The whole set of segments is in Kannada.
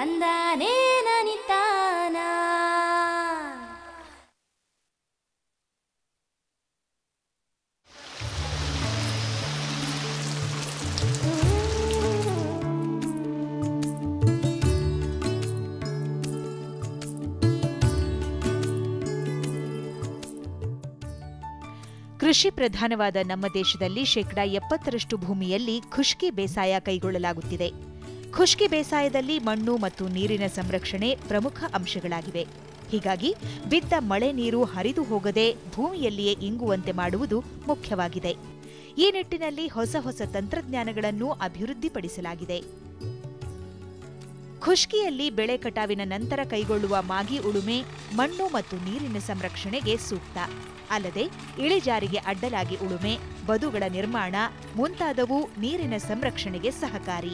ತಂದಾನೇ ನನಿತಾನ ಕೃಷಿ ಪ್ರಧಾನವಾದ ನಮ್ಮ ದೇಶದಲ್ಲಿ ಶೇಕಡಾ ಎಪ್ಪತ್ತರಷ್ಟು ಭೂಮಿಯಲ್ಲಿ ಖುಷ್ಕಿ ಬೇಸಾಯ ಕೈಗೊಳ್ಳಲಾಗುತ್ತಿದೆ ಖುಷ್ಕಿ ಬೇಸಾಯದಲ್ಲಿ ಮಣ್ಣು ಮತ್ತು ನೀರಿನ ಸಂರಕ್ಷಣೆ ಪ್ರಮುಖ ಅಂಶಗಳಾಗಿವೆ ಹೀಗಾಗಿ ಬಿದ್ದ ಮಳೆ ನೀರು ಹರಿದು ಹೋಗದೆ ಭೂಮಿಯಲ್ಲಿಯೇ ಇಂಗುವಂತೆ ಮಾಡುವುದು ಮುಖ್ಯವಾಗಿದೆ ಈ ನಿಟ್ಟಿನಲ್ಲಿ ಹೊಸ ಹೊಸ ತಂತ್ರಜ್ಞಾನಗಳನ್ನು ಅಭಿವೃದ್ಧಿಪಡಿಸಲಾಗಿದೆ ಖುಷ್ಕಿಯಲ್ಲಿ ಬೆಳೆ ಕಟಾವಿನ ನಂತರ ಕೈಗೊಳ್ಳುವ ಮಾಗಿ ಉಳುಮೆ ಮಣ್ಣು ಮತ್ತು ನೀರಿನ ಸಂರಕ್ಷಣೆಗೆ ಸೂಕ್ತ ಅಲ್ಲದೆ ಇಳಿಜಾರಿಗೆ ಅಡ್ಡಲಾಗಿ ಉಳುಮೆ ಬದುಗಳ ನಿರ್ಮಾಣ ಮುಂತಾದವು ನೀರಿನ ಸಂರಕ್ಷಣೆಗೆ ಸಹಕಾರಿ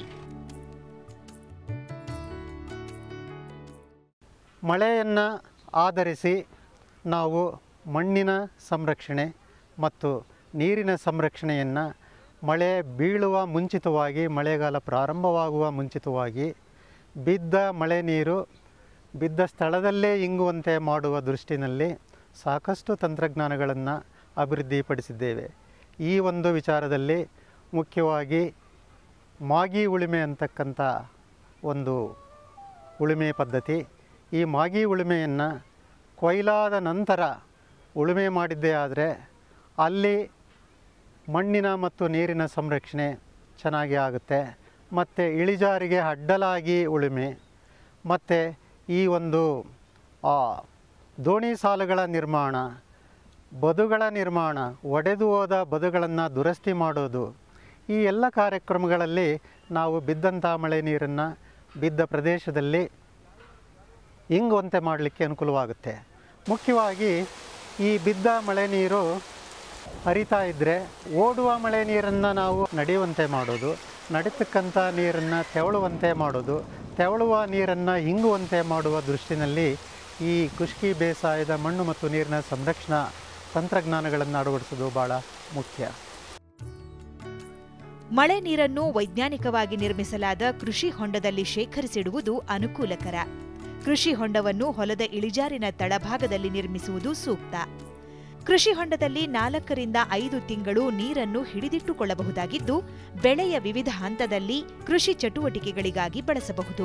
ಮಳೆಯನ್ನು ಆಧರಿಸಿ ನಾವು ಮಣ್ಣಿನ ಸಂರಕ್ಷಣೆ ಮತ್ತು ನೀರಿನ ಸಂರಕ್ಷಣೆಯನ್ನು ಮಳೆ ಬೀಳುವ ಮುಂಚಿತವಾಗಿ ಮಳೆಗಾಲ ಪ್ರಾರಂಭವಾಗುವ ಮುಂಚಿತವಾಗಿ ಬಿದ್ದ ಮಳೆ ನೀರು ಬಿದ್ದ ಸ್ಥಳದಲ್ಲೇ ಇಂಗುವಂತೆ ಮಾಡುವ ದೃಷ್ಟಿನಲ್ಲಿ ಸಾಕಷ್ಟು ತಂತ್ರಜ್ಞಾನಗಳನ್ನು ಅಭಿವೃದ್ಧಿಪಡಿಸಿದ್ದೇವೆ ಈ ಒಂದು ವಿಚಾರದಲ್ಲಿ ಮುಖ್ಯವಾಗಿ ಮಾಗಿ ಉಳುಮೆ ಅಂತಕ್ಕಂಥ ಒಂದು ಉಳುಮೆ ಪದ್ಧತಿ ಈ ಮಾಗಿ ಉಳುಮೆಯನ್ನು ಕೊಯ್ಲಾದ ನಂತರ ಉಳುಮೆ ಮಾಡಿದ್ದೇ ಆದರೆ ಅಲ್ಲಿ ಮಣ್ಣಿನ ಮತ್ತು ನೀರಿನ ಸಂರಕ್ಷಣೆ ಚೆನ್ನಾಗಿ ಆಗುತ್ತೆ ಮತ್ತು ಇಳಿಜಾರಿಗೆ ಅಡ್ಡಲಾಗಿ ಉಳುಮೆ ಮತ್ತು ಈ ಒಂದು ಆ, ದೋಣಿ ಸಾಲುಗಳ ನಿರ್ಮಾಣ ಬದುಗಳ ನಿರ್ಮಾಣ ಒಡೆದು ಹೋದ ಬದುಗಳನ್ನು ದುರಸ್ತಿ ಮಾಡೋದು ಈ ಎಲ್ಲ ಕಾರ್ಯಕ್ರಮಗಳಲ್ಲಿ ನಾವು ಬಿದ್ದಂಥ ಮಳೆ ನೀರನ್ನು ಬಿದ್ದ ಪ್ರದೇಶದಲ್ಲಿ ಇಂಗುವಂತೆ ಮಾಡಲಿಕ್ಕೆ ಅನುಕೂಲವಾಗುತ್ತೆ ಮುಖ್ಯವಾಗಿ ಈ ಬಿದ್ದ ಮಳೆ ನೀರು ಹರಿತಾ ಇದ್ದರೆ ಓಡುವ ಮಳೆ ನೀರನ್ನು ನಾವು ನಡೆಯುವಂತೆ ಮಾಡೋದು ನಡೀತಕ್ಕಂಥ ನೀರನ್ನು ತೆವಳುವಂತೆ ಮಾಡೋದು ತೆವಳುವ ನೀರನ್ನು ಇಂಗುವಂತೆ ಮಾಡುವ ದೃಷ್ಟಿನಲ್ಲಿ ಈ ಖುಷ್ಕಿ ಬೇಸಾಯದ ಮಣ್ಣು ಮತ್ತು ನೀರಿನ ಸಂರಕ್ಷಣಾ ತಂತ್ರಜ್ಞಾನಗಳನ್ನು ಅಳವಡಿಸೋದು ಭಾಳ ಮುಖ್ಯ ಮಳೆ ನೀರನ್ನು ವೈಜ್ಞಾನಿಕವಾಗಿ ನಿರ್ಮಿಸಲಾದ ಕೃಷಿ ಹೊಂಡದಲ್ಲಿ ಶೇಖರಿಸಿಡುವುದು ಅನುಕೂಲಕರ ಕೃಷಿ ಹೊಂಡವನ್ನು ಹೊಲದ ಇಳಿಜಾರಿನ ತಳಭಾಗದಲ್ಲಿ ನಿರ್ಮಿಸುವುದು ಸೂಕ್ತ ಕೃಷಿ ಹೊಂಡದಲ್ಲಿ ನಾಲ್ಕರಿಂದ ಐದು ತಿಂಗಳು ನೀರನ್ನು ಹಿಡಿದಿಟ್ಟುಕೊಳ್ಳಬಹುದಾಗಿದ್ದು ಬೆಳೆಯ ವಿವಿಧ ಹಂತದಲ್ಲಿ ಕೃಷಿ ಚಟುವಟಿಕೆಗಳಿಗಾಗಿ ಬಳಸಬಹುದು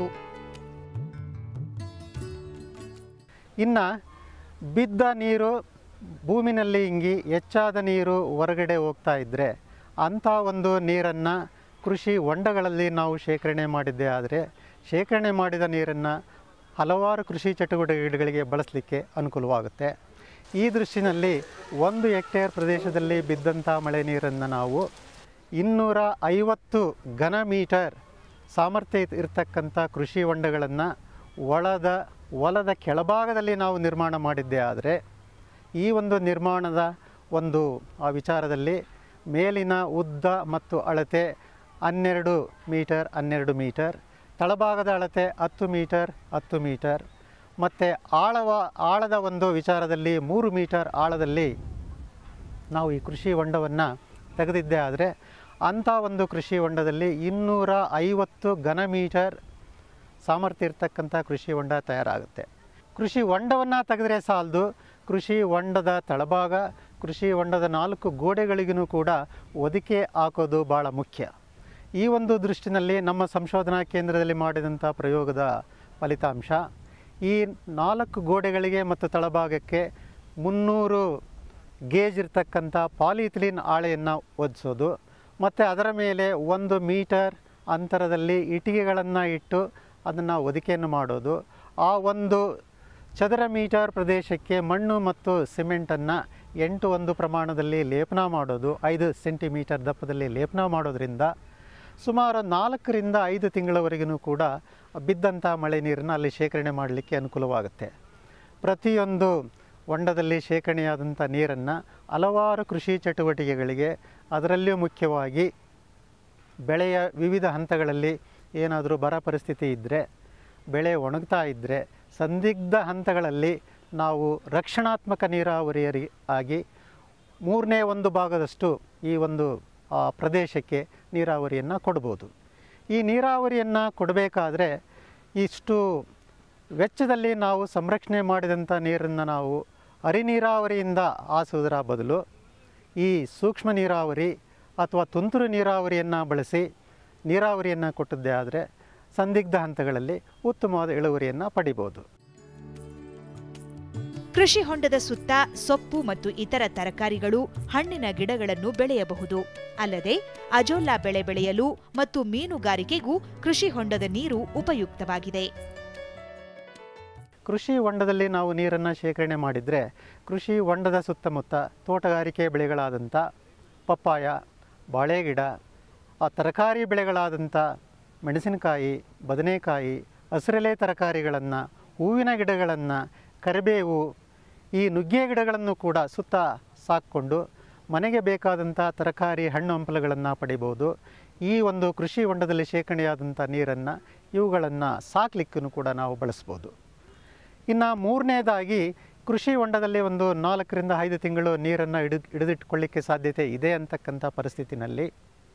ಇನ್ನು ಬಿದ್ದ ನೀರು ಭೂಮಿನಲ್ಲಿ ಇಂಗಿ ಹೆಚ್ಚಾದ ನೀರು ಹೊರಗಡೆ ಹೋಗ್ತಾ ಇದ್ದರೆ ಅಂಥ ಒಂದು ನೀರನ್ನು ಕೃಷಿ ಹೊಂಡಗಳಲ್ಲಿ ನಾವು ಶೇಖರಣೆ ಮಾಡಿದ್ದೇ ಆದರೆ ಶೇಖರಣೆ ಮಾಡಿದ ನೀರನ್ನು ಹಲವಾರು ಕೃಷಿ ಚಟುವಟಿಕೆಗಳಿಗೆ ಬಳಸಲಿಕ್ಕೆ ಅನುಕೂಲವಾಗುತ್ತೆ ಈ ದೃಷ್ಟಿನಲ್ಲಿ ಒಂದು ಹೆಕ್ಟೇರ್ ಪ್ರದೇಶದಲ್ಲಿ ಬಿದ್ದಂಥ ಮಳೆ ನೀರನ್ನು ನಾವು ಇನ್ನೂರ ಐವತ್ತು ಘನ ಮೀಟರ್ ಸಾಮರ್ಥ್ಯ ಇತ್- ಇರ್ತಕ್ಕಂಥ ಕೃಷಿ ಹೊಂಡಗಳನ್ನು ಒಳದ ಹೊಲದ ಕೆಳಭಾಗದಲ್ಲಿ ನಾವು ನಿರ್ಮಾಣ ಮಾಡಿದ್ದೇ ಆದರೆ ಈ ಒಂದು ನಿರ್ಮಾಣದ ಒಂದು ಆ ವಿಚಾರದಲ್ಲಿ ಮೇಲಿನ ಉದ್ದ ಮತ್ತು ಅಳತೆ ಹನ್ನೆರಡು ಮೀಟರ್ ಹನ್ನೆರಡು ಮೀಟರ್ ತಳಭಾಗದ ಅಳತೆ ಹತ್ತು ಮೀಟರ್ ಹತ್ತು ಮೀಟರ್ ಮತ್ತು ಆಳವ ಆಳದ ಒಂದು ವಿಚಾರದಲ್ಲಿ ಮೂರು ಮೀಟರ್ ಆಳದಲ್ಲಿ ನಾವು ಈ ಕೃಷಿ ಹೊಂಡವನ್ನು ತೆಗೆದಿದ್ದೇ ಆದರೆ ಅಂಥ ಒಂದು ಕೃಷಿ ಹೊಂಡದಲ್ಲಿ ಇನ್ನೂರ ಐವತ್ತು ಘನ ಮೀಟರ್ ಸಾಮರ್ಥ್ಯ ಇರ್ತಕ್ಕಂಥ ಕೃಷಿ ಹೊಂಡ ತಯಾರಾಗುತ್ತೆ ಕೃಷಿ ಹೊಂಡವನ್ನು ತೆಗೆದ್ರೆ ಸಾಲದು ಕೃಷಿ ಹೊಂಡದ ತಳಭಾಗ ಕೃಷಿ ಹೊಂಡದ ನಾಲ್ಕು ಗೋಡೆಗಳಿಗೂ ಕೂಡ ಒದಿಕೆ ಹಾಕೋದು ಭಾಳ ಮುಖ್ಯ ಈ ಒಂದು ದೃಷ್ಟಿನಲ್ಲಿ ನಮ್ಮ ಸಂಶೋಧನಾ ಕೇಂದ್ರದಲ್ಲಿ ಮಾಡಿದಂಥ ಪ್ರಯೋಗದ ಫಲಿತಾಂಶ ಈ ನಾಲ್ಕು ಗೋಡೆಗಳಿಗೆ ಮತ್ತು ತಳಭಾಗಕ್ಕೆ ಮುನ್ನೂರು ಗೇಜ್ ಇರ್ತಕ್ಕಂಥ ಪಾಲಿಥಿಲಿನ್ ಹಾಳೆಯನ್ನು ಒದಿಸೋದು ಮತ್ತು ಅದರ ಮೇಲೆ ಒಂದು ಮೀಟರ್ ಅಂತರದಲ್ಲಿ ಇಟ್ಟಿಗೆಗಳನ್ನು ಇಟ್ಟು ಅದನ್ನು ಒದಿಕೆಯನ್ನು ಮಾಡೋದು ಆ ಒಂದು ಚದರ ಮೀಟರ್ ಪ್ರದೇಶಕ್ಕೆ ಮಣ್ಣು ಮತ್ತು ಸಿಮೆಂಟನ್ನು ಎಂಟು ಒಂದು ಪ್ರಮಾಣದಲ್ಲಿ ಲೇಪನ ಮಾಡೋದು ಐದು ಸೆಂಟಿಮೀಟರ್ ದಪ್ಪದಲ್ಲಿ ಲೇಪನ ಮಾಡೋದ್ರಿಂದ ಸುಮಾರು ನಾಲ್ಕರಿಂದ ಐದು ತಿಂಗಳವರೆಗೂ ಕೂಡ ಬಿದ್ದಂಥ ಮಳೆ ನೀರನ್ನು ಅಲ್ಲಿ ಶೇಖರಣೆ ಮಾಡಲಿಕ್ಕೆ ಅನುಕೂಲವಾಗುತ್ತೆ ಪ್ರತಿಯೊಂದು ಹೊಂಡದಲ್ಲಿ ಶೇಖರಣೆಯಾದಂಥ ನೀರನ್ನು ಹಲವಾರು ಕೃಷಿ ಚಟುವಟಿಕೆಗಳಿಗೆ ಅದರಲ್ಲಿಯೂ ಮುಖ್ಯವಾಗಿ ಬೆಳೆಯ ವಿವಿಧ ಹಂತಗಳಲ್ಲಿ ಏನಾದರೂ ಬರ ಪರಿಸ್ಥಿತಿ ಇದ್ದರೆ ಬೆಳೆ ಒಣಗ್ತಾ ಇದ್ದರೆ ಸಂದಿಗ್ಧ ಹಂತಗಳಲ್ಲಿ ನಾವು ರಕ್ಷಣಾತ್ಮಕ ನೀರಾವರಿಯರಿ ಆಗಿ ಮೂರನೇ ಒಂದು ಭಾಗದಷ್ಟು ಈ ಒಂದು ಆ, ಪ್ರದೇಶಕ್ಕೆ ನೀರಾವರಿಯನ್ನು ಕೊಡ್ಬೋದು ಈ ನೀರಾವರಿಯನ್ನು ಕೊಡಬೇಕಾದ್ರೆ ಇಷ್ಟು ವೆಚ್ಚದಲ್ಲಿ ನಾವು ಸಂರಕ್ಷಣೆ ಮಾಡಿದಂಥ ನೀರನ್ನು ನಾವು ಹರಿ ನೀರಾವರಿಯಿಂದ ಹಾಸುವುದರ ಬದಲು ಈ ಸೂಕ್ಷ್ಮ ನೀರಾವರಿ ಅಥವಾ ತುಂತುರು ನೀರಾವರಿಯನ್ನು ಬಳಸಿ ನೀರಾವರಿಯನ್ನು ಕೊಟ್ಟದ್ದೇ ಆದರೆ ಸಂದಿಗ್ಧ ಹಂತಗಳಲ್ಲಿ ಉತ್ತಮವಾದ ಇಳುವರಿಯನ್ನು ಪಡಿಬೋದು ಕೃಷಿ ಹೊಂಡದ ಸುತ್ತ ಸೊಪ್ಪು ಮತ್ತು ಇತರ ತರಕಾರಿಗಳು ಹಣ್ಣಿನ ಗಿಡಗಳನ್ನು ಬೆಳೆಯಬಹುದು ಅಲ್ಲದೆ ಅಜೋಲ್ಲಾ ಬೆಳೆ ಬೆಳೆಯಲು ಮತ್ತು ಮೀನುಗಾರಿಕೆಗೂ ಕೃಷಿ ಹೊಂಡದ ನೀರು ಉಪಯುಕ್ತವಾಗಿದೆ ಕೃಷಿ ಹೊಂಡದಲ್ಲಿ ನಾವು ನೀರನ್ನು ಶೇಖರಣೆ ಮಾಡಿದರೆ ಕೃಷಿ ಹೊಂಡದ ಸುತ್ತಮುತ್ತ ತೋಟಗಾರಿಕೆ ಬೆಳೆಗಳಾದಂಥ ಪಪ್ಪಾಯ ಬಾಳೆಗಿಡ ಆ ತರಕಾರಿ ಬೆಳೆಗಳಾದಂಥ ಮೆಣಸಿನಕಾಯಿ ಬದನೆಕಾಯಿ ಹಸಿರೆಲೆ ತರಕಾರಿಗಳನ್ನು ಹೂವಿನ ಗಿಡಗಳನ್ನು ಕರಿಬೇವು ಈ ನುಗ್ಗೆ ಗಿಡಗಳನ್ನು ಕೂಡ ಸುತ್ತ ಸಾಕ್ಕೊಂಡು ಮನೆಗೆ ಬೇಕಾದಂಥ ತರಕಾರಿ ಹಣ್ಣು ಹಂಪಲುಗಳನ್ನು ಪಡಿಬೋದು ಈ ಒಂದು ಕೃಷಿ ಹೊಂಡದಲ್ಲಿ ಶೇಖರಣೆಯಾದಂಥ ನೀರನ್ನು ಇವುಗಳನ್ನು ಸಾಕ್ಲಿಕ್ಕೂ ಕೂಡ ನಾವು ಬಳಸ್ಬೋದು ಇನ್ನು ಮೂರನೇದಾಗಿ ಕೃಷಿ ಹೊಂಡದಲ್ಲಿ ಒಂದು ನಾಲ್ಕರಿಂದ ಐದು ತಿಂಗಳು ನೀರನ್ನು ಹಿಡಿದು ಹಿಡಿದಿಟ್ಕೊಳ್ಳಿಕ್ಕೆ ಸಾಧ್ಯತೆ ಇದೆ ಅಂತಕ್ಕಂಥ ಪರಿಸ್ಥಿತಿನಲ್ಲಿ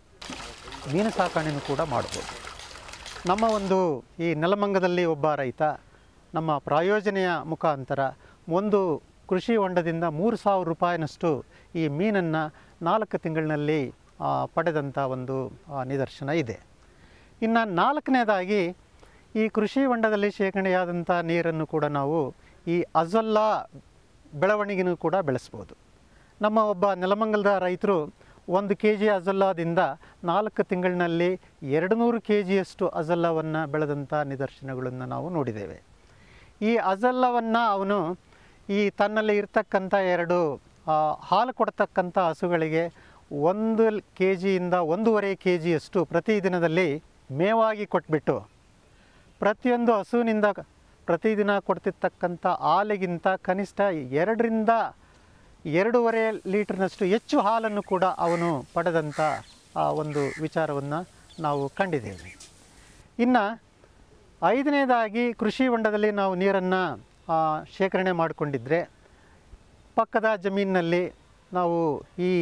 ಮೀನು ಸಾಕಾಣೆನೂ ಕೂಡ ಮಾಡ್ಬೋದು ನಮ್ಮ ಒಂದು ಈ ನೆಲಮಂಗದಲ್ಲಿ ಒಬ್ಬ ರೈತ ನಮ್ಮ ಪ್ರಾಯೋಜನೆಯ ಮುಖಾಂತರ ಒಂದು ಕೃಷಿ ಹೊಂಡದಿಂದ ಮೂರು ಸಾವಿರ ರೂಪಾಯಿನಷ್ಟು ಈ ಮೀನನ್ನು ನಾಲ್ಕು ತಿಂಗಳಿನಲ್ಲಿ ಆ, ಪಡೆದಂಥ ಒಂದು ಆ, ನಿದರ್ಶನ ಇದೆ ಇನ್ನು ನಾಲ್ಕನೇದಾಗಿ ಈ ಕೃಷಿ ಹೊಂಡದಲ್ಲಿ ಶೇಖರಣೆಯಾದಂಥ ನೀರನ್ನು ಕೂಡ ನಾವು ಈ ಅಜೊಲ್ಲಾ ಬೆಳವಣಿಗೆನೂ ಕೂಡ ಬೆಳೆಸ್ಬೋದು ನಮ್ಮ ಒಬ್ಬ ನೆಲಮಂಗಲದ ರೈತರು ಒಂದು ಕೆ ಜಿ ಅಜೊಲ್ಲಾದಿಂದ ನಾಲ್ಕು ತಿಂಗಳಿನಲ್ಲಿ ಎರಡು ನೂರು ಕೆ ಜಿಯಷ್ಟು ಅಜೊಲ್ಲವನ್ನು ಬೆಳೆದಂಥ ನಿದರ್ಶನಗಳನ್ನು ನಾವು ನೋಡಿದ್ದೇವೆ ಈ ಅಜಲ್ಲವನ್ನು ಅವನು ಈ ತನ್ನಲ್ಲಿ ಇರ್ತಕ್ಕಂಥ ಎರಡು ಆ, ಹಾಲು ಕೊಡ್ತಕ್ಕಂಥ ಹಸುಗಳಿಗೆ ಒಂದು ಕೆ ಜಿಯಿಂದ ಒಂದೂವರೆ ಕೆ ಜಿಯಷ್ಟು ಪ್ರತಿದಿನದಲ್ಲಿ ಮೇವಾಗಿ ಕೊಟ್ಬಿಟ್ಟು ಪ್ರತಿಯೊಂದು ಹಸುವಿನಿಂದ ಪ್ರತಿದಿನ ಕೊಡ್ತಿರ್ತಕ್ಕಂಥ ಹಾಲಿಗಿಂತ ಕನಿಷ್ಠ ಎರಡರಿಂದ ಎರಡೂವರೆ ಲೀಟ್ರ್ನಷ್ಟು ಹೆಚ್ಚು ಹಾಲನ್ನು ಕೂಡ ಅವನು ಪಡೆದಂಥ ಆ ಒಂದು ವಿಚಾರವನ್ನು ನಾವು ಕಂಡಿದ್ದೇವೆ ಇನ್ನು ಐದನೇದಾಗಿ ಕೃಷಿ ಹೊಂಡದಲ್ಲಿ ನಾವು ನೀರನ್ನು ಶೇಖರಣೆ ಮಾಡಿಕೊಂಡಿದ್ದರೆ ಪಕ್ಕದ ಜಮೀನಿನಲ್ಲಿ ನಾವು ಈ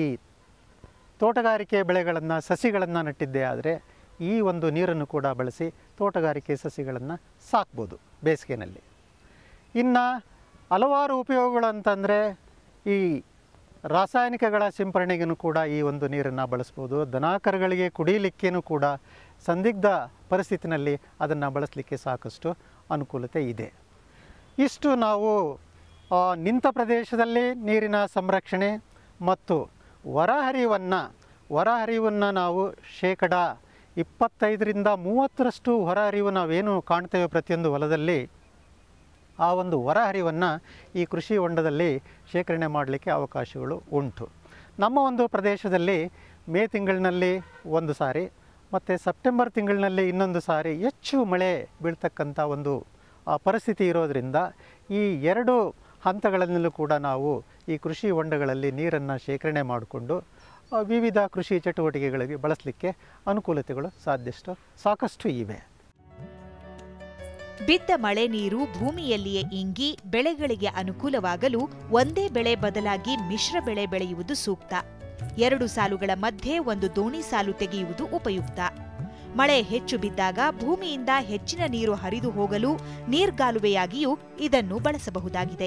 ತೋಟಗಾರಿಕೆ ಬೆಳೆಗಳನ್ನು ಸಸಿಗಳನ್ನು ನಟ್ಟಿದ್ದೇ ಆದರೆ ಈ ಒಂದು ನೀರನ್ನು ಕೂಡ ಬಳಸಿ ತೋಟಗಾರಿಕೆ ಸಸಿಗಳನ್ನು ಸಾಕ್ಬೋದು ಬೇಸಿಗೆನಲ್ಲಿ ಇನ್ನು ಹಲವಾರು ಉಪಯೋಗಗಳು ಅಂತಂದರೆ ಈ ರಾಸಾಯನಿಕಗಳ ಸಿಂಪರಣೆಗೂ ಕೂಡ ಈ ಒಂದು ನೀರನ್ನು ಬಳಸ್ಬೋದು ದನಾಕರುಗಳಿಗೆ ಕುಡಿಯಲಿಕ್ಕೇನೂ ಕೂಡ ಸಂದಿಗ್ಧ ಪರಿಸ್ಥಿತಿನಲ್ಲಿ ಅದನ್ನು ಬಳಸಲಿಕ್ಕೆ ಸಾಕಷ್ಟು ಅನುಕೂಲತೆ ಇದೆ ಇಷ್ಟು ನಾವು ಆ, ನಿಂತ ಪ್ರದೇಶದಲ್ಲಿ ನೀರಿನ ಸಂರಕ್ಷಣೆ ಮತ್ತು ಹೊರಹರಿವನ್ನು ಹೊರಹರಿವನ್ನು ನಾವು ಶೇಕಡ ಇಪ್ಪತ್ತೈದರಿಂದ ಮೂವತ್ತರಷ್ಟು ಹೊರಹರಿವು ನಾವೇನು ಕಾಣ್ತೇವೆ ಪ್ರತಿಯೊಂದು ಹೊಲದಲ್ಲಿ ಆ ಒಂದು ಹೊರಹರಿವನ್ನು ಈ ಕೃಷಿ ಹೊಂಡದಲ್ಲಿ ಶೇಖರಣೆ ಮಾಡಲಿಕ್ಕೆ ಅವಕಾಶಗಳು ಉಂಟು ನಮ್ಮ ಒಂದು ಪ್ರದೇಶದಲ್ಲಿ ಮೇ ತಿಂಗಳಿನಲ್ಲಿ ಒಂದು ಸಾರಿ ಮತ್ತು ಸೆಪ್ಟೆಂಬರ್ ತಿಂಗಳಿನಲ್ಲಿ ಇನ್ನೊಂದು ಸಾರಿ ಹೆಚ್ಚು ಮಳೆ ಬೀಳ್ತಕ್ಕಂಥ ಒಂದು ಆ, ಪರಿಸ್ಥಿತಿ ಇರೋದರಿಂದ ಈ ಎರಡು ಹಂತಗಳಲ್ಲೂ ಕೂಡ ನಾವು ಈ ಕೃಷಿ ಹೊಂಡಗಳಲ್ಲಿ ನೀರನ್ನು ಶೇಖರಣೆ ಮಾಡಿಕೊಂಡು ಆ, ವಿವಿಧ ಕೃಷಿ ಚಟುವಟಿಕೆಗಳಿಗೆ ಬಳಸಲಿಕ್ಕೆ ಅನುಕೂಲತೆಗಳು ಸಾಧ್ಯಷ್ಟು ಸಾಕಷ್ಟು ಇವೆ ಬಿದ್ದ ಮಳೆ ನೀರು ಭೂಮಿಯಲ್ಲಿಯೇ ಇಂಗಿ ಬೆಳೆಗಳಿಗೆ ಅನುಕೂಲವಾಗಲು ಒಂದೇ ಬೆಳೆ ಬದಲಾಗಿ ಮಿಶ್ರ ಬೆಳೆ ಬೆಳೆಯುವುದು ಸೂಕ್ತ ಎರಡು ಸಾಲುಗಳ ಮಧ್ಯೆ ಒಂದು ದೋಣಿ ಸಾಲು ತೆಗೆಯುವುದು ಉಪಯುಕ್ತ ಮಳೆ ಹೆಚ್ಚು ಬಿದ್ದಾಗ ಭೂಮಿಯಿಂದ ಹೆಚ್ಚಿನ ನೀರು ಹರಿದು ಹೋಗಲು ನೀರ್ಗಾಲುವೆಯಾಗಿಯೂ ಇದನ್ನು ಬಳಸಬಹುದಾಗಿದೆ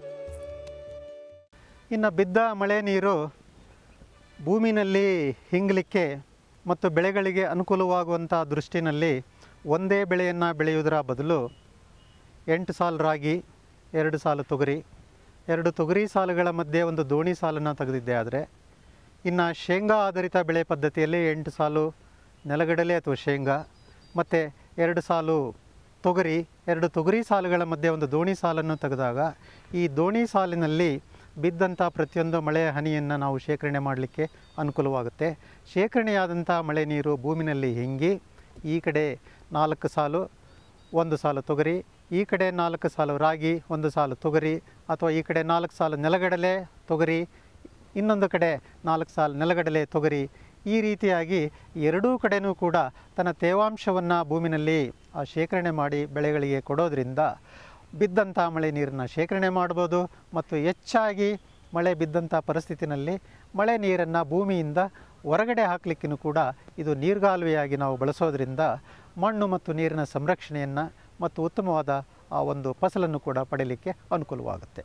ಇನ್ನು ಬಿದ್ದ ಮಳೆ ನೀರು ಭೂಮಿನಲ್ಲಿ ಹಿಂಗಲಿಕ್ಕೆ ಮತ್ತು ಬೆಳೆಗಳಿಗೆ ಅನುಕೂಲವಾಗುವಂಥ ದೃಷ್ಟಿನಲ್ಲಿ ಒಂದೇ ಬೆಳೆಯನ್ನು ಬೆಳೆಯುವುದರ ಬದಲು ಎಂಟು ಸಾಲು ರಾಗಿ ಎರಡು ಸಾಲು ತೊಗರಿ ಎರಡು ತೊಗರಿ ಸಾಲುಗಳ ಮಧ್ಯೆ ಒಂದು ದೋಣಿ ಸಾಲನ್ನು ತೆಗೆದಿದ್ದೆ ಆದರೆ ಇನ್ನು ಶೇಂಗಾ ಆಧಾರಿತ ಬೆಳೆ ಪದ್ಧತಿಯಲ್ಲಿ ಎಂಟು ಸಾಲು ನೆಲಗಡಲೆ ಅಥವಾ ಶೇಂಗಾ ಮತ್ತು ಎರಡು ಸಾಲು ತೊಗರಿ ಎರಡು ತೊಗರಿ ಸಾಲುಗಳ ಮಧ್ಯೆ ಒಂದು ದೋಣಿ ಸಾಲನ್ನು ತೆಗೆದಾಗ ಈ ದೋಣಿ ಸಾಲಿನಲ್ಲಿ ಬಿದ್ದಂಥ ಪ್ರತಿಯೊಂದು ಮಳೆಯ ಹನಿಯನ್ನು ನಾವು ಶೇಖರಣೆ ಮಾಡಲಿಕ್ಕೆ ಅನುಕೂಲವಾಗುತ್ತೆ ಶೇಖರಣೆಯಾದಂಥ ಮಳೆ ನೀರು ಭೂಮಿನಲ್ಲಿ ಹಿಂಗಿ ಈ ಕಡೆ ನಾಲ್ಕು ಸಾಲು ಒಂದು ಸಾಲು ತೊಗರಿ ಈ ಕಡೆ ನಾಲ್ಕು ಸಾಲು ರಾಗಿ ಒಂದು ಸಾಲು ತೊಗರಿ ಅಥವಾ ಈ ಕಡೆ ನಾಲ್ಕು ಸಾಲು ನೆಲಗಡಲೆ ತೊಗರಿ ಇನ್ನೊಂದು ಕಡೆ ನಾಲ್ಕು ಸಾಲು ನೆಲಗಡಲೆ ತೊಗರಿ ಈ ರೀತಿಯಾಗಿ ಎರಡೂ ಕಡೆನೂ ಕೂಡ ತನ್ನ ತೇವಾಂಶವನ್ನು ಭೂಮಿನಲ್ಲಿ ಆ, ಶೇಖರಣೆ ಮಾಡಿ ಬೆಳೆಗಳಿಗೆ ಕೊಡೋದ್ರಿಂದ ಬಿದ್ದಂಥ ಮಳೆ ನೀರನ್ನು ಶೇಖರಣೆ ಮಾಡ್ಬೋದು ಮತ್ತು ಹೆಚ್ಚಾಗಿ ಮಳೆ ಬಿದ್ದಂಥ ಪರಿಸ್ಥಿತಿನಲ್ಲಿ ಮಳೆ ನೀರನ್ನು ಭೂಮಿಯಿಂದ ಹೊರಗಡೆ ಹಾಕಲಿಕ್ಕೂ ಕೂಡ ಇದು ನೀರ್ಗಾಲುವೆಯಾಗಿ ನಾವು ಬಳಸೋದ್ರಿಂದ ಮಣ್ಣು ಮತ್ತು ನೀರಿನ ಸಂರಕ್ಷಣೆಯನ್ನು ಮತ್ತು ಉತ್ತಮವಾದ ಆ ಒಂದು ಫಸಲನ್ನು ಕೂಡ ಪಡೀಲಿಕ್ಕೆ ಅನುಕೂಲವಾಗುತ್ತೆ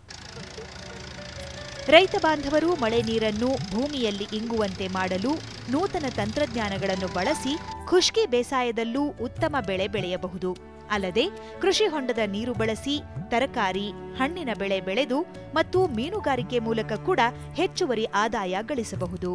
ರೈತ ಬಾಂಧವರು ಮಳೆ ನೀರನ್ನು ಭೂಮಿಯಲ್ಲಿ ಇಂಗುವಂತೆ ಮಾಡಲು ನೂತನ ತಂತ್ರಜ್ಞಾನಗಳನ್ನು ಬಳಸಿ ಖುಷ್ಕಿ ಬೇಸಾಯದಲ್ಲೂ ಉತ್ತಮ ಬೆಳೆ ಬೆಳೆಯಬಹುದು ಅಲ್ಲದೆ ಕೃಷಿ ಹೊಂಡದ ನೀರು ಬಳಸಿ ತರಕಾರಿ ಹಣ್ಣಿನ ಬೆಳೆ ಬೆಳೆದು ಮತ್ತು ಮೀನುಗಾರಿಕೆ ಮೂಲಕ ಕೂಡ ಹೆಚ್ಚುವರಿ ಆದಾಯ ಗಳಿಸಬಹುದು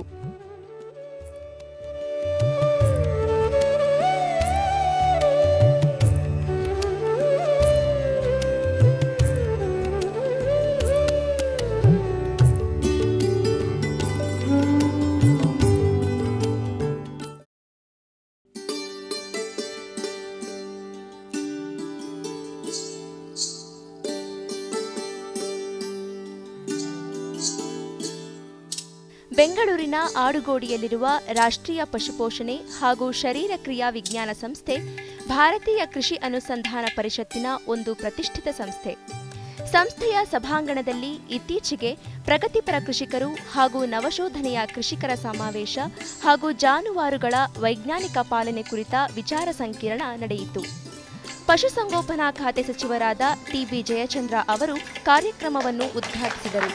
ಬೆಂಗಳೂರಿನ ಆಡುಗೋಡಿಯಲ್ಲಿರುವ ರಾಷ್ಟ್ರೀಯ ಪಶುಪೋಷಣೆ ಹಾಗೂ ಶರೀರ ಕ್ರಿಯಾ ವಿಜ್ಞಾನ ಸಂಸ್ಥೆ ಭಾರತೀಯ ಕೃಷಿ ಅನುಸಂಧಾನ ಪರಿಷತ್ತಿನ ಒಂದು ಪ್ರತಿಷ್ಠಿತ ಸಂಸ್ಥೆ ಸಂಸ್ಥೆಯ ಸಭಾಂಗಣದಲ್ಲಿ ಇತ್ತೀಚೆಗೆ ಪ್ರಗತಿಪರ ಕೃಷಿಕರು ಹಾಗೂ ನವಶೋಧನೆಯ ಕೃಷಿಕರ ಸಮಾವೇಶ ಹಾಗೂ ಜಾನುವಾರುಗಳ ವೈಜ್ಞಾನಿಕ ಪಾಲನೆ ಕುರಿತ ವಿಚಾರ ಸಂಕಿರಣ ನಡೆಯಿತು ಪಶುಸಂಗೋಪನಾ ಖಾತೆ ಸಚಿವರಾದ ಟಿಬಿ ಜಯಚಂದ್ರ ಅವರು ಕಾರ್ಯಕ್ರಮವನ್ನು ಉದ್ಘಾಟಿಸಿದರು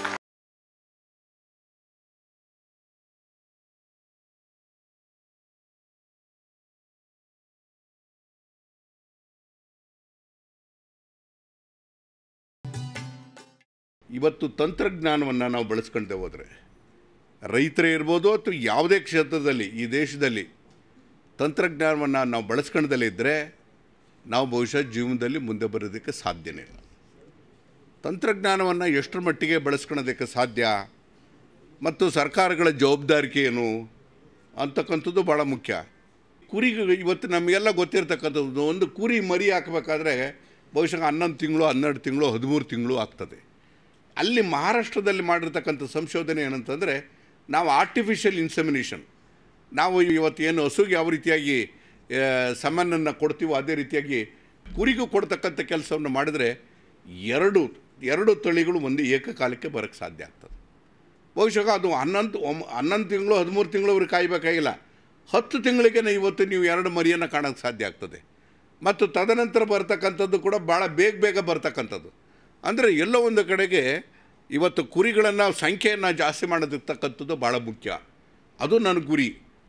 ಇವತ್ತು ತಂತ್ರಜ್ಞಾನವನ್ನು ನಾವು ಬಳಸ್ಕೊಳ್ತೇ ಹೋದರೆ ರೈತರೇ ಇರ್ಬೋದು ಅಥವಾ ಯಾವುದೇ ಕ್ಷೇತ್ರದಲ್ಲಿ ಈ ದೇಶದಲ್ಲಿ ತಂತ್ರಜ್ಞಾನವನ್ನು ನಾವು ಬಳಸ್ಕೊಳ್ದಲೇ ಇದ್ದರೆ ನಾವು ಬಹುಶಃ ಜೀವನದಲ್ಲಿ ಮುಂದೆ ಬರೋದಕ್ಕೆ ಸಾಧ್ಯನೇ ಇಲ್ಲ ತಂತ್ರಜ್ಞಾನವನ್ನು ಎಷ್ಟರ ಮಟ್ಟಿಗೆ ಬಳಸ್ಕೊಳ್ಳೋದಕ್ಕೆ ಸಾಧ್ಯ ಮತ್ತು ಸರ್ಕಾರಗಳ ಜವಾಬ್ದಾರಿಕೆ ಏನು ಅಂತಕ್ಕಂಥದ್ದು ಭಾಳ ಮುಖ್ಯ ಕುರಿ ಇವತ್ತು ನಮಗೆಲ್ಲ ಗೊತ್ತಿರ್ತಕ್ಕಂಥದ್ದು ಒಂದು ಕುರಿ ಮರಿ ಹಾಕಬೇಕಾದ್ರೆ ಬಹುಶಃ ಹನ್ನೊಂದು ತಿಂಗಳು ಹನ್ನೆರಡು ತಿಂಗಳು ಹದಿಮೂರು ತಿಂಗಳು ಆಗ್ತದೆ ಅಲ್ಲಿ ಮಹಾರಾಷ್ಟ್ರದಲ್ಲಿ ಮಾಡಿರ್ತಕ್ಕಂಥ ಸಂಶೋಧನೆ ಏನಂತಂದರೆ ನಾವು ಆರ್ಟಿಫಿಷಿಯಲ್ ಇನ್ಸೆಮಿನೇಷನ್ ನಾವು ಇವತ್ತು ಏನು ಹಸುಗೆ ಯಾವ ರೀತಿಯಾಗಿ ಸಮನನ್ನು ಕೊಡ್ತೀವೋ ಅದೇ ರೀತಿಯಾಗಿ ಕುರಿಗೂ ಕೊಡ್ತಕ್ಕಂಥ ಕೆಲಸವನ್ನು ಮಾಡಿದರೆ ಎರಡು ಎರಡು ತಳಿಗಳು ಒಂದು ಏಕಕಾಲಕ್ಕೆ ಬರೋಕ್ಕೆ ಸಾಧ್ಯ ಆಗ್ತದೆ ಬಹುಶಃ ಅದು ಹನ್ನೊಂದು ಒಮ್ ಹನ್ನೊಂದು ತಿಂಗಳು ಹದಿಮೂರು ತಿಂಗಳವರೆಗೆ ಕಾಯಬೇಕಾಗಿಲ್ಲ ಹತ್ತು ತಿಂಗಳಿಗೆ ಇವತ್ತು ನೀವು ಎರಡು ಮರಿಯನ್ನು ಕಾಣೋಕ್ಕೆ ಸಾಧ್ಯ ಆಗ್ತದೆ ಮತ್ತು ತದನಂತರ ಬರ್ತಕ್ಕಂಥದ್ದು ಕೂಡ ಭಾಳ ಬೇಗ ಬೇಗ ಬರ್ತಕ್ಕಂಥದ್ದು ಅಂದರೆ ಎಲ್ಲೋ ಒಂದು ಕಡೆಗೆ ಇವತ್ತು ಕುರಿಗಳನ್ನು ಸಂಖ್ಯೆಯನ್ನು ಜಾಸ್ತಿ ಮಾಡೋದಿರ್ತಕ್ಕಂಥದ್ದು ಭಾಳ ಮುಖ್ಯ ಅದು ನನ್ನ ಗುರಿ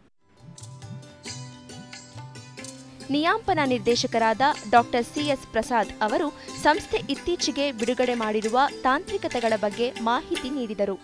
ನಿಯಾಂಪನ ನಿರ್ದೇಶಕರಾದ ಡಾಕ್ಟರ್ ಸಿಎಸ್ ಪ್ರಸಾದ್ ಅವರು ಸಂಸ್ಥೆ ಇತ್ತೀಚೆಗೆ ಬಿಡುಗಡೆ ಮಾಡಿರುವ ತಾಂತ್ರಿಕತೆಗಳ ಬಗ್ಗೆ ಮಾಹಿತಿ ನೀಡಿದರು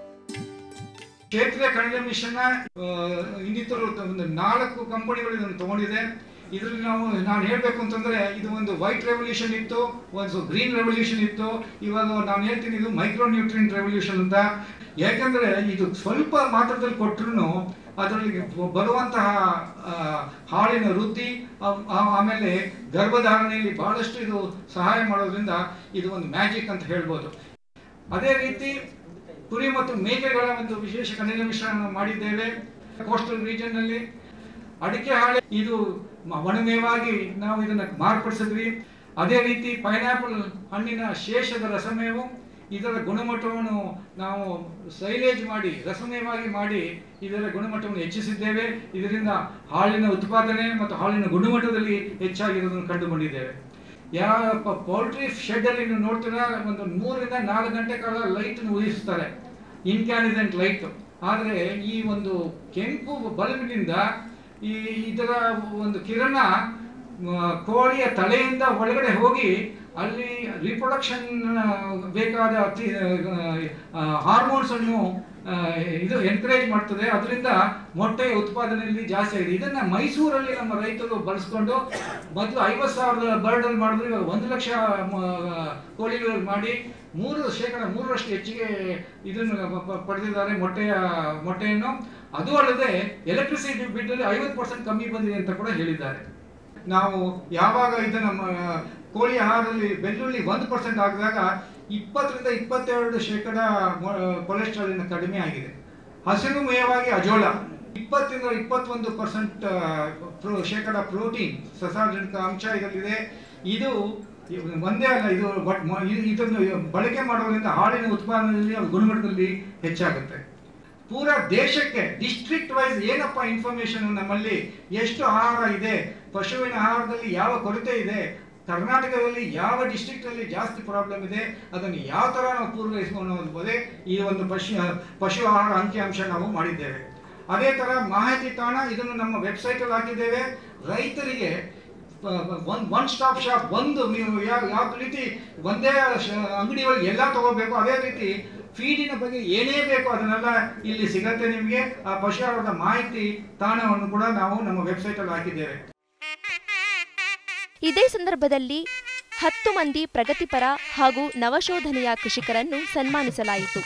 ಕ್ಷೇತ್ರೀಯ ಕಣಿವೆ ಮಿಷನ್ ಇನ್ನಿತರು ಒಂದು ನಾಲ್ಕು ಕಂಪನಿಗಳು ಇದನ್ನು ತಗೊಂಡಿದೆ ಇದರಲ್ಲಿ ನಾವು ನಾನು ಹೇಳಬೇಕು ಅಂತಂದ್ರೆ ಇದು ಒಂದು ವೈಟ್ ರೆವಲ್ಯೂಷನ್ ಇತ್ತು ಒಂದು ಗ್ರೀನ್ ರೆವಲ್ಯೂಷನ್ ಇತ್ತು ಇವಾಗ ನಾನು ಹೇಳ್ತೀನಿ ಇದು ಮೈಕ್ರೋ ನ್ಯೂಟ್ರಿಯನ್ ರೆವಲ್ಯೂಷನ್ ಅಂತ ಯಾಕಂದ್ರೆ ಇದು ಸ್ವಲ್ಪ ಮಾತ್ರದಲ್ಲಿ ಕೊಟ್ಟರು ಅದರಲ್ಲಿ ಬರುವಂತಹ ಆ, ಹಾಲಿನ ವೃದ್ಧಿ ಆ- ಆ- ಆಮೇಲೆ ಗರ್ಭಧಾರಣೆಯಲ್ಲಿ ಬಹಳಷ್ಟು ಇದು ಸಹಾಯ ಮಾಡೋದ್ರಿಂದ ಇದು ಒಂದು ಮ್ಯಾಜಿಕ್ ಅಂತ ಹೇಳ್ಬೋದು ಅದೇ ರೀತಿ ಕುರಿ ಮತ್ತು ಮೇಕೆಗಳ ಒಂದು ವಿಶೇಷ ಖನಿಜ ಮಿಶ್ರಣ ನಾವು ಮಾಡಿದ್ದೇವೆ ಕೋಸ್ಟಲ್ ರೀಜನ್ ನಲ್ಲಿ ಅಡಿಕೆ ಹಾಳೆ ಇದು ಮ- ಒಣಮೇವಾಗಿ ನಾವು ಇದನ್ನ ಮಾರ್ಪಡಿಸಿದ್ವಿ ಅದೇ ರೀತಿ ಪೈನಾಪಲ್ ಹಣ್ಣಿನ ಶೇಷದ ರಸಮೇವು ಇದರ ಗುಣಮಟ್ಟವನ್ನು ನಾವು ಸೈಲೇಜ್ ಮಾಡಿ ರಸಮೇವಾಗಿ ಮಾಡಿ ಇದರ ಗುಣಮಟ್ಟವನ್ನು ಹೆಚ್ಚಿಸಿದ್ದೇವೆ ಇದರಿಂದ ಹಾಲಿನ ಉತ್ಪಾದನೆ ಮತ್ತು ಹಾಲಿನ ಗುಣಮಟ್ಟದಲ್ಲಿ ಹೆಚ್ಚಾಗಿರೋದನ್ನು ಕಂಡುಕೊಂಡಿದ್ದೇವೆ ಯಾವ ಪೌಲ್ಟ್ರಿ ಶೆಡ್ ಅಲ್ಲಿ ನೀವು ನೋಡ್ತೀರಾ ಒಂದು ಮೂರರಿಂದ ನಾಲ್ಕು ಗಂಟೆ ಕಾಲ ಲೈಟ್ ಉದಿಸ್ತಾರೆ ಇನ್ಕ್ಯಾನಿಸೆಂಟ್ ಲೈಟ್ ಆದರೆ ಈ ಒಂದು ಕೆಂಪು ಬಲ್ಬಿನಿಂದ ಈ ಇದರ ಒಂದು ಕಿರಣ ಮ, ಕೋಳಿಯ ತಲೆಯಿಂದ ಒಳಗಡೆ ಹೋಗಿ ಅಲ್ಲಿ ರಿಪ್ರೊಡಕ್ಷನ್ ಬೇಕಾದ ಅತಿ ಹಾರ್ಮೋನ್ಸ್ ಅನ್ನು ಆ, ಇದು ಎನ್ಕರೇಜ್ ಮಾಡ್ತದೆ ಅದರಿಂದ ಮೊಟ್ಟೆಯ ಉತ್ಪಾದನೆಯಲ್ಲಿ ಜಾಸ್ತಿ ಆಗಿದೆ ಇದನ್ನ ಮೈಸೂರಲ್ಲಿ ನಮ್ಮ ರೈತರು ಬಳಸ್ಕೊಂಡು ಮೊದಲು ಐವತ್ತು ಸಾವಿರದ ಬರ್ಡಲ್ ಮಾಡಿದ್ರು ಇವಾಗ ಒಂದು ಲಕ್ಷ ಮ- ಕೋಳಿಗಳು ಮಾಡಿ ಮೂರು ಶೇಕಡ ಮೂರರಷ್ಟು ಹೆಚ್ಚಿಗೆ ಇದನ್ನು ಪ- ಪ- ಪಡೆದಿದ್ದಾರೆ ಮೊಟ್ಟೆಯ ಮೊಟ್ಟೆಯನ್ನು ಅದು ಅಲ್ಲದೆ ಎಲೆಕ್ಟ್ರಿಸಿಟಿ ಬಿಡ್ಡಲ್ಲಿ ಐವತ್ತು ಪರ್ಸೆಂಟ್ ಕಮ್ಮಿ ಬಂದಿದೆ ಅಂತ ಕೂಡ ಹೇಳಿದ್ದಾರೆ ನಾವು ಯಾವಾಗ ಇದನ್ನ ಮ- ಕೋಳಿ ಆಹಾರದಲ್ಲಿ ಬೆಳ್ಳುಳ್ಳಿ ಒಂದು ಪರ್ಸೆಂಟ್ ಆಗಿದಾಗ ಇಪ್ಪತ್ತರಿಂದ ಇಪ್ಪತ್ತೆರಡು ಶೇಕಡ ಕೊಲೆಸ್ಟ್ರಾಲಿನ ಕಡಿಮೆ ಆಗಿದೆ ಹಸಿರು ಮೇವಾಗಿ ಅಜೋಳ ಇಪ್ಪತ್ತರಿಂದ ಇಪ್ಪತ್ತೊಂದು ಪರ್ಸೆಂಟ್ ಶೇಕಡ ಪ್ರೋಟೀನ್ ಸಸಾರ್ಜನಕ ಅಂಶ ಇದರಲ್ಲಿದೆ ಇದು ಒಂದೇ ಅಲ್ಲ ಇದು ಬಟ್ ಮ- ಇ- ಇದನ್ನು ಬಳಕೆ ಮಾಡೋದ್ರಿಂದ ಹಾಲಿನ ಉತ್ಪಾದನೆಯಲ್ಲಿ ಹಾಗೂ ಗುಣಮಟ್ಟದಲ್ಲಿ ಹೆಚ್ಚಾಗುತ್ತೆ ಪೂರಾ ದೇಶಕ್ಕೆ ಡಿಸ್ಟ್ರಿಕ್ಟ್ ವೈಸ್ ಏನಪ್ಪ ಇನ್ಫಾರ್ಮೇಶನ್ ನಮ್ಮಲ್ಲಿ ಎಷ್ಟು ಆಹಾರ ಇದೆ ಪಶುವಿನ ಆಹಾರದಲ್ಲಿ ಯಾವ ಕೊರತೆ ಇದೆ ಕರ್ನಾಟಕದಲ್ಲಿ ಯಾವ ಡಿಸ್ಟ್ರಿಕ್ಟಲ್ಲಿ ಜಾಸ್ತಿ ಪ್ರಾಬ್ಲಮ್ ಇದೆ ಅದನ್ನು ಯಾವ ಥರ ನಾವು ಪೂರ್ವಹಿಸಬಹುದು ಅನ್ನೋದೇ ಈ ಒಂದು ಪಶು ಪಶು ಆಹಾರ ಅಂಕಿಅಂಶ ನಾವು ಮಾಡಿದ್ದೇವೆ ಅದೇ ಥರ ಮಾಹಿತಿ ತಾಣ ಇದನ್ನು ನಮ್ಮ ವೆಬ್ಸೈಟಲ್ಲಿ ಹಾಕಿದ್ದೇವೆ ರೈತರಿಗೆ ಒನ್ ಒನ್ ಸ್ಟಾಪ್ ಶಾಪ್ ಒಂದು ನೀವು ಯಾವ ಯಾವ ರೀತಿ ಒಂದೇ ಶ- ಅಂಗಡಿ ಒಳಗೆ ಎಲ್ಲ ತಗೋಬೇಕು ಅದೇ ರೀತಿ ಫೀಡಿನ ಬಗ್ಗೆ ಏನೇ ಬೇಕು ಅದನ್ನೆಲ್ಲ ಇಲ್ಲಿ ಸಿಗತ್ತೆ ನಿಮಗೆ ಆ ಪಶು ಆಹಾರದ ಮಾಹಿತಿ ತಾಣವನ್ನು ಕೂಡ ನಾವು ನಮ್ಮ ವೆಬ್ಸೈಟಲ್ಲಿ ಹಾಕಿದ್ದೇವೆ ಇದೇ ಸಂದರ್ಭದಲ್ಲಿ ಹತ್ತು ಮಂದಿ ಪ್ರಗತಿಪರ ಹಾಗೂ ನವಶೋಧನೆಯ ಕೃಷಿಕರನ್ನು ಸನ್ಮಾನಿಸಲಾಯಿತು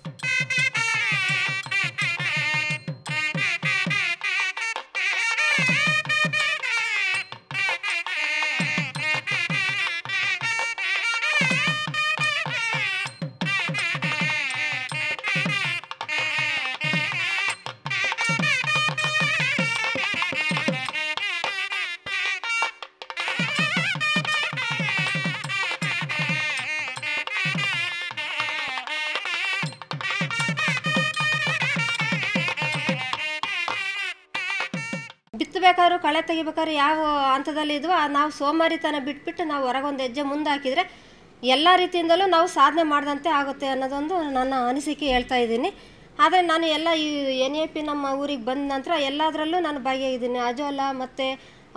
ಬಿತ್ತಬೇಕಾದ್ರೂ ಕಳೆ ತೆಗಿಬೇಕಾದ್ರೆ ಯಾವ ಹಂತದಲ್ಲಿ ಇದ್ವೋ ಆ ನಾವು ಸೋಮಾರಿತನ ಬಿಟ್ಬಿಟ್ಟು ನಾವು ಹೊರಗೊಂದು ಹೆಜ್ಜೆ ಮುಂದೆ ಹಾಕಿದರೆ ಎಲ್ಲ ರೀತಿಯಿಂದಲೂ ನಾವು ಸಾಧನೆ ಮಾಡಿದಂತೆ ಆಗುತ್ತೆ ಅನ್ನೋದೊಂದು ನನ್ನ ಅನಿಸಿಕೆ ಹೇಳ್ತಾ ಇದ್ದೀನಿ ಆದರೆ ನಾನು ಎಲ್ಲ ಈ ಎನ್ ಎ ಪಿ ನಮ್ಮ ಊರಿಗೆ ಬಂದ ನಂತರ ಎಲ್ಲದರಲ್ಲೂ ನಾನು ಭಾಗಿಯಾಗಿದ್ದೀನಿ ಅಜೋಲ ಮತ್ತು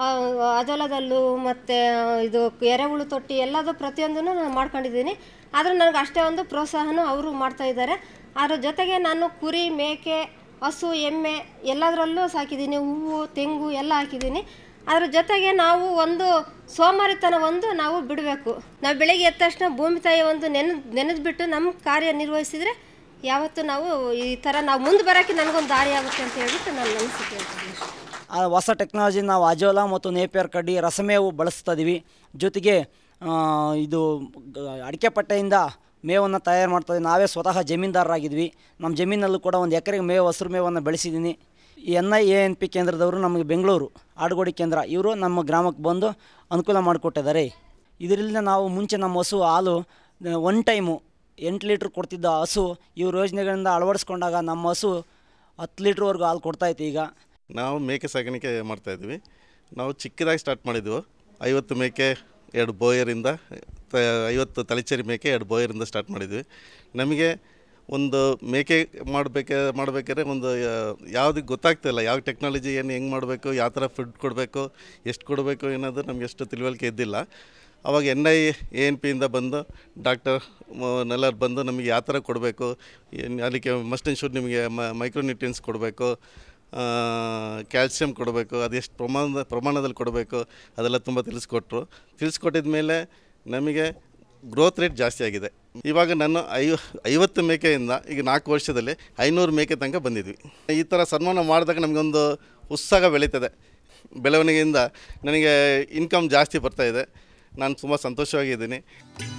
ಅಜೋಲದಲ್ಲೂ ಮತ್ತು ಇದು ಎರೆಹುಳು ತೊಟ್ಟಿ ಎಲ್ಲದು ಪ್ರತಿಯೊಂದನ್ನು ನಾನು ಮಾಡ್ಕೊಂಡಿದ್ದೀನಿ ಆದರೂ ನನಗೆ ಅಷ್ಟೇ ಒಂದು ಪ್ರೋತ್ಸಾಹನೂ ಅವರು ಮಾಡ್ತಾ ಇದ್ದಾರೆ ಅದ್ರ ಜೊತೆಗೆ ನಾನು ಕುರಿ ಮೇಕೆ ಹಸು ಎಮ್ಮೆ ಎಲ್ಲದರಲ್ಲೂ ಸಾಕಿದ್ದೀನಿ ಹೂವು ತೆಂಗು ಎಲ್ಲ ಹಾಕಿದ್ದೀನಿ ಅದ್ರ ಜೊತೆಗೆ ನಾವು ಒಂದು ಸೋಮಾರಿತನ ಒಂದು ನಾವು ಬಿಡಬೇಕು ನಾವು ಬೆಳಗ್ಗೆ ಎದ್ದ ತಕ್ಷಣ ಭೂಮಿ ತಾಯಿ ಒಂದು ನೆನೆ ನೆನೆದ್ಬಿಟ್ಟು ನಮ್ಮ ಕಾರ್ಯ ನಿರ್ವಹಿಸಿದರೆ ಯಾವತ್ತೂ ನಾವು ಈ ಥರ ನಾವು ಮುಂದೆ ಬರೋಕ್ಕೆ ನನಗೊಂದು ದಾರಿ ಆಗುತ್ತೆ ಅಂತ ಹೇಳ್ಬಿಟ್ಟು ನಾನು ಅನಿಸಿಕೆ ಹೇಳ್ತೀನಿ ಅಷ್ಟೇ. ಆ ಹೊಸ ಟೆಕ್ನಾಲಜಿ ನಾವು ಅಜೋಲಾ ಮತ್ತು ನೇಪಿಯರ್ ಕಡ್ಡಿ ರಸಮೇವು ಬಳಸ್ತಾ ಇದೀವಿ ಜೊತೆಗೆ ಆ, ಇದು ಗ- ಅಡಿಕೆ ಪಟ್ಟೆಯಿಂದ ಮೇವನ್ನು ತಯಾರು ಮಾಡ್ತಾ ನಾವೇ ಸ್ವತಃ ಜಮೀನ್ದಾರರಾಗಿದ್ವಿ ನಮ್ಮ ಜಮೀನಲ್ಲೂ ಕೂಡ ಒಂದು ಎಕರೆಗೆ ಮೇವು ಹಸಿರು ಮೇವನ್ನು ಬೆಳೆಸಿದ್ದೀನಿ ಈ N I A N P ಕೇಂದ್ರದವರು ನಮಗೆ ಬೆಂಗಳೂರು ಆಡುಗೋಡಿ ಕೇಂದ್ರ ಇವರು ನಮ್ಮ ಗ್ರಾಮಕ್ಕೆ ಬಂದು ಅನುಕೂಲ ಮಾಡಿಕೊಟ್ಟಿದ್ದಾರೆ ಇದರಿಂದ ನಾವು ಮುಂಚೆ ನಮ್ಮ ಹಸು ಹಾಲು ಒನ್ ಟೈಮು ಎಂಟು ಲೀಟ್ರ್ ಕೊಡ್ತಿದ್ದ ಹಸು ಇವ್ರ ಯೋಜನೆಗಳಿಂದ ಅಳವಡಿಸ್ಕೊಂಡಾಗ ನಮ್ಮ ಹಸು ಹತ್ತು ಲೀಟ್ರ್ವರೆಗೂ ಹಾಲು ಕೊಡ್ತಾಯಿತ್ತು ಈಗ ನಾವು ಮೇಕೆ ಸಾಕಾಣಿಕೆ ಮಾಡ್ತಾಯಿದ್ವಿ ನಾವು ಚಿಕ್ಕದಾಗಿ ಸ್ಟಾರ್ಟ್ ಮಾಡಿದ್ವು ಐವತ್ತು ಮೇಕೆ ಎರಡು ಬೋಯರಿಂದ ತ ಐವತ್ತು ತಳಿಚೇರಿ ಮೇಕೆ ಎರಡು ಬೋಯರಿಂದ ಸ್ಟಾರ್ಟ್ ಮಾಡಿದ್ವಿ ನಮಗೆ ಒಂದು ಮೇಕೆ ಮಾಡಬೇಕೆ ಮಾಡಬೇಕಾದ್ರೆ ಒಂದು ಯಾವುದಕ್ಕೆ ಗೊತ್ತಾಗ್ತಿಲ್ಲ ಯಾವ ಟೆಕ್ನಾಲಜಿ ಏನು ಹೆಂಗೆ ಮಾಡಬೇಕು ಯಾವ ಥರ ಫುಡ್ ಕೊಡಬೇಕು ಎಷ್ಟು ಕೊಡಬೇಕು ಅನ್ನೋದು ನಮಗೆ ಎಷ್ಟು ತಿಳುವಳಿಕೆ ಇದ್ದಿಲ್ಲ ಅವಾಗ ಎನ್ ಐ ಎ ಎನ್ ಪಿಯಿಂದ ಬಂದು ಡಾಕ್ಟರ್ ನೆಲ್ಲರ್ ಬಂದು ನಮಗೆ ಯಾವ ಥರ ಕೊಡಬೇಕು ಏನ್- ಅದಕ್ಕೆ ಮಸ್ಟ್ ಶುಡ್ ನಿಮಗೆ ಮೈಕ್ರೋನ್ಯೂಟ್ರಿಯನ್ಸ್ ಕೊಡಬೇಕು ಕ್ಯಾಲ್ಸಿಯಂ ಕೊಡಬೇಕು ಅದೆಷ್ಟು ಪ್ರಮಾಣದ ಪ್ರಮಾಣದಲ್ಲಿ ಕೊಡಬೇಕು ಅದೆಲ್ಲ ತುಂಬ ತಿಳಿಸ್ಕೊಟ್ರು ತಿಳಿಸ್ಕೊಟ್ಟಿದ ಮೇಲೆ ನಮಗೆ ಗ್ರೋತ್ ರೇಟ್ ಜಾಸ್ತಿ ಆಗಿದೆ ಇವಾಗ ನಾನು ಐವ ಐವತ್ತು ಮೇಕೆಯಿಂದ ಈಗ ನಾಲ್ಕು ವರ್ಷದಲ್ಲಿ ಐನೂರು ಮೇಕೆ ತನಕ ಬಂದಿದ್ವಿ ಈ ಥರ ಸನ್ಮಾನ ಮಾಡಿದಾಗ ನಮಗೊಂದು ಉತ್ಸಾಹ ಬೆಳೀತದೆ ಬೆಳವಣಿಗೆಯಿಂದ ನನಗೆ ಇನ್ಕಮ್ ಜಾಸ್ತಿ ಬರ್ತಾಯಿದೆ ನಾನು ತುಂಬ ಸಂತೋಷವಾಗಿದ್ದೀನಿ